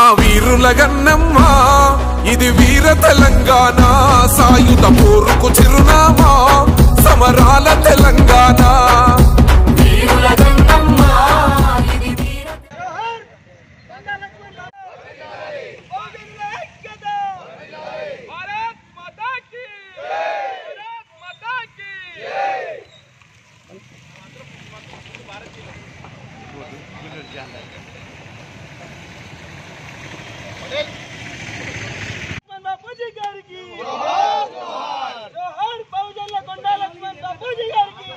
వీరుల గన్నమ్మ ఇది వీర తెలంగాణ సాయుధ పోరుకు చిరునామా సమరాల తెలంగాణ వీరుల గన్నమ్మ ఇది వీర भारत माता की भारत माता की బాపూజీ గారికి జోహార్ బహుజన్ల కొండా లక్ష్మణ్ బాపూజీ గారికి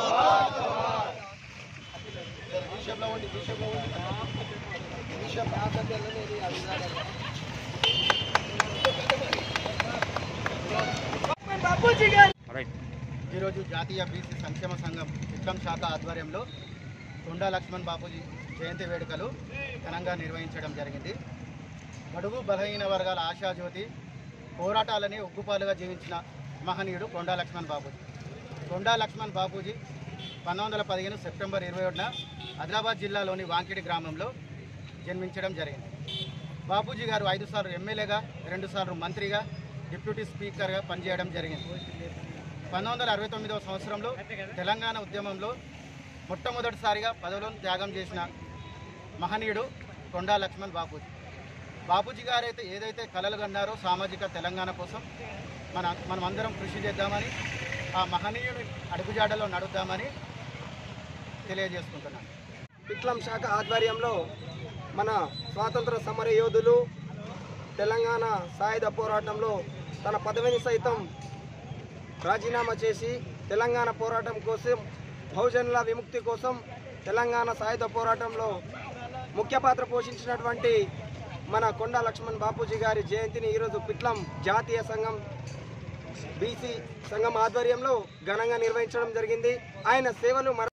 బాపూజీ గారి ఈరోజు జాతీయ బీసీ సంక్షేమ సంఘం విక్రమ్ శాఖ ఆధ్వర్యంలో కొండా లక్ష్మణ్ బాపూజీ జయంతి వేడుకలు ఘనంగా నిర్వహించడం జరిగింది బడుగు బలహీన వర్గాల ఆశాజ్యోతి పోరాటాలని ఉగ్గుపాలుగా జీవించిన మహనీయుడు కొండా లక్ష్మణ్ బాపూజీ కొండా లక్ష్మణ్ బాపూజీ పంతొమ్మిది వందల పదిహేను సెప్టెంబర్ ఇరవై ఒకటిన ఆదిలాబాద్ జిల్లాలోని వాంకిడి గ్రామంలో జన్మించడం జరిగింది బాపూజీ గారు ఐదు సార్లు ఎమ్మెల్యేగా రెండుసార్లు మంత్రిగా డిప్యూటీ స్పీకర్గా పనిచేయడం జరిగింది పంతొమ్మిది వందల అరవై తొమ్మిదవ సంవత్సరంలో తెలంగాణ ఉద్యమంలో మొట్టమొదటిసారిగా పదవులను త్యాగం చేసిన మహనీయుడు కొండా లక్ష్మణ్ బాపూజీ బాపూజీ గారు అయితే ఏదైతే కలలు కన్నారో సామాజిక తెలంగాణ కోసం మన మనమందరం కృషి చేద్దామని ఆ మహనీయుని అడుగుజాడలో నడుద్దామని తెలియజేసుకుంటున్నాను విక్లం శాఖ ఆధ్వర్యంలో మన స్వాతంత్ర సమర యోధులు తెలంగాణ సాయుధ పోరాటంలో తన పదవిని సైతం రాజీనామా చేసి తెలంగాణ పోరాటం కోసం బహుజనుల విముక్తి కోసం తెలంగాణ సాయుధ పోరాటంలో ముఖ్య పాత్ర పోషించినటువంటి మన కొండా లక్ష్మణ్ బాపూజీ గారి జయంతిని ఈరోజు పిట్లం జాతీయ సంఘం బీసీ సంఘం ఆధ్వర్యంలో ఘనంగా నిర్వహించడం జరిగింది ఆయన సేవలు మర